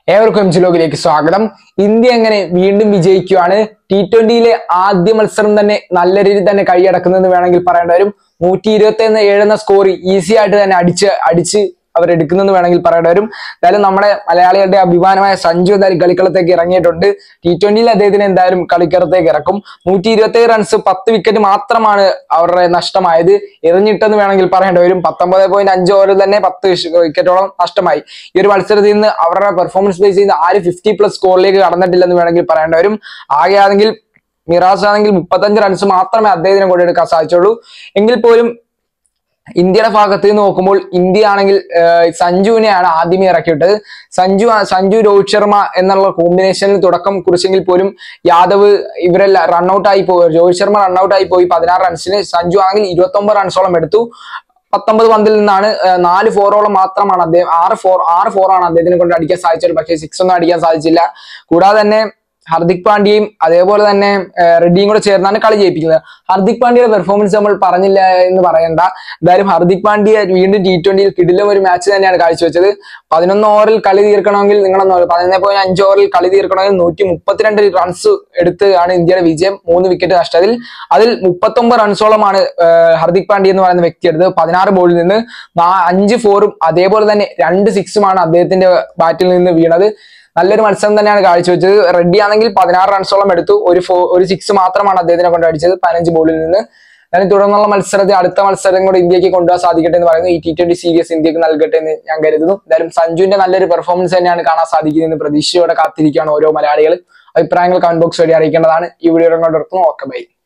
ഏവർക്കും എംജിലോകിലേക്ക് സ്വാഗതം ഇന്ത്യ എങ്ങനെ വീണ്ടും വിജയിക്കുകയാണ് ടി ട്വന്റിയിലെ ആദ്യ മത്സരം തന്നെ നല്ല രീതിയിൽ തന്നെ കൈയടക്കുന്നെന്ന് വേണമെങ്കിൽ പറയേണ്ട വരും നൂറ്റി ഇരുപത്തി ഏഴ് എന്ന സ്കോർ ഈസി ആയിട്ട് തന്നെ അടിച്ച് അടിച്ച് അവരെടുക്കുന്നെന്ന് വേണമെങ്കിൽ പറയേണ്ടി വരും എന്തായാലും നമ്മുടെ മലയാളികളുടെ അഭിമാനമായ സഞ്ജു എന്തായാലും കളിക്കളത്തേക്ക് ഇറങ്ങിയിട്ടുണ്ട് ടി ട്വന്റിയിൽ അദ്ദേഹത്തിന് എന്തായാലും കളിക്കളത്തേക്ക് ഇറക്കും നൂറ്റി ഇരുപത്തി റൺസ് പത്ത് വിക്കറ്റ് മാത്രമാണ് അവരുടെ നഷ്ടമായത് എറിഞ്ഞിട്ടെന്ന് വേണമെങ്കിൽ പറയേണ്ടി വരും പത്തൊമ്പത് പോയിന്റ് അഞ്ച് ഓവറിൽ തന്നെ പത്ത് വിക്കറ്റോളം നഷ്ടമായി ഈ ഒരു മത്സരത്തിൽ നിന്ന് അവരുടെ പെർഫോമൻസ് ബേസ് ചെയ്ത് ആര് ഫിഫ്റ്റി പ്ലസ് സ്കോറിലേക്ക് കടന്നിട്ടില്ലെന്ന് വേണമെങ്കിൽ പറയേണ്ടി വരും ആകെ ആണെങ്കിൽ മിറാസ് ആണെങ്കിൽ മുപ്പത്തഞ്ച് റൺസ് മാത്രമേ അദ്ദേഹത്തിന് കൊണ്ടെടുക്കാൻ സാധിച്ചുള്ളൂ എങ്കിൽ പോലും ഇന്ത്യയുടെ ഭാഗത്ത് നിന്ന് നോക്കുമ്പോൾ ഇന്ത്യ ആണെങ്കിൽ ഏഹ്, സഞ്ജുവിനെയാണ് ആദ്യമേ ഇറക്കിയിട്ടത് സഞ്ജു സഞ്ജു രോഹിത് ശർമ്മ എന്നുള്ള കോമ്പിനേഷനിൽ തുടക്കം കുറിച്ചെങ്കിൽ പോലും യാദവ് ഇവരെല്ലാം റൺഔട്ട് ആയി പോയി രോഹിത് ശർമ്മ റൺഔട്ട് ആയി പോയി പതിനാറ് റൺസിന് സഞ്ജു ആണെങ്കിൽ ഇരുപത്തി ഒമ്പത് റൺസോളം എടുത്തു പത്തൊമ്പത് പന്തിൽ നിന്നാണ് ഏഹ്, നാല് ഫോറോളം മാത്രമാണ് അദ്ദേഹം ആറ് ഫോർ ആറ് ഫോറാണ് അദ്ദേഹത്തിനെ കൊണ്ട് അടിക്കാൻ സാധിച്ചത് പക്ഷേ സിക്സ് ഒന്നും അടിക്കാൻ സാധിച്ചില്ല കൂടാതെ തന്നെ ഹർദിക് പാണ്ഡ്യയും അതേപോലെ തന്നെ ഏഹ്, റെഡ്ഡിയും കൂടെ ചേർന്നാണ് കളി ജയിപ്പിക്കുന്നത് ഹർദിക് പാണ്ഡ്യയുടെ പെർഫോമൻസ് നമ്മൾ പറഞ്ഞില്ല എന്ന് പറയണ്ട എന്തായാലും ഹർദിക് പാണ്ഡ്യ വീണ്ടും ടി ട്വന്റിയിൽ കിടിലം ഒരു മാച്ച് തന്നെയാണ് കാഴ്ചവെച്ചത് പതിനൊന്ന് ഓവറിൽ കളി തീർക്കണമെങ്കിൽ നിങ്ങളൊന്ന് പതിനൊന്ന് പോയിന്റ് അഞ്ച് ഓവറിൽ കളി തീർക്കണമെങ്കിൽ നൂറ്റി മുപ്പത്തിരണ്ട് റൺസ് എടുത്ത് ആണ് ഇന്ത്യയുടെ വിജയം മൂന്ന് വിക്കറ്റ് നഷ്ടത്തിൽ അതിൽ മുപ്പത്തൊമ്പത് റൺസോളമാണ് ഏഹ്, ഹർദിക് പാണ്ഡ്യ എന്ന് പറയുന്ന വ്യക്തി എടുത്തത് പതിനാറ് ബോളിൽ നിന്ന് നാ- അഞ്ച് ഫോറും അതേപോലെ തന്നെ രണ്ട് സിക്സുമാണ് അദ്ദേഹത്തിന്റെ ബാറ്റിൽ നിന്ന് വീണത് നല്ലൊരു മത്സരം തന്നെയാണ് കാഴ്ചവെച്ചത് റെഡ്ഡി ആണെങ്കിൽ പതിനാറ് റൺസോളം എടുത്തു ഒരു ഫോ ഒരു സിക്സ് മാത്രമാണ് അദ്ദേഹത്തിനെ കൊണ്ട് അടിച്ചത് പതിനഞ്ച് ബോളിൽ നിന്ന് ഞാൻ തുടർന്നുള്ള മത്സരത്തിൽ അടുത്ത മത്സരം കൂടെ ഇന്ത്യക്ക് കൊണ്ടുപോകാൻ സാധിക്കട്ടെ എന്ന് പറയുന്നു ഈ ടി ട്വന്റി സീരീസ് ഇന്ത്യക്ക് നൽകട്ടെ എന്ന് ഞാൻ കരുതുന്നു എന്തായാലും സഞ്ജുവിന്റെ നല്ലൊരു പെർഫോമൻസ് തന്നെയാണ് കാണാൻ സാധിക്കുന്നതെന്ന് പ്രതീക്ഷയോടെ കാത്തിരിക്കുകയാണ് ഓരോ മലയാളികൾ അഭിപ്രായങ്ങൾ കമന്റ് ബോക്സ് വഴി അറിയിക്കേണ്ടതാണ് ഈ വീഡിയോ കൊണ്ട് നിർത്തുന്നു ഓക്കെ ബൈ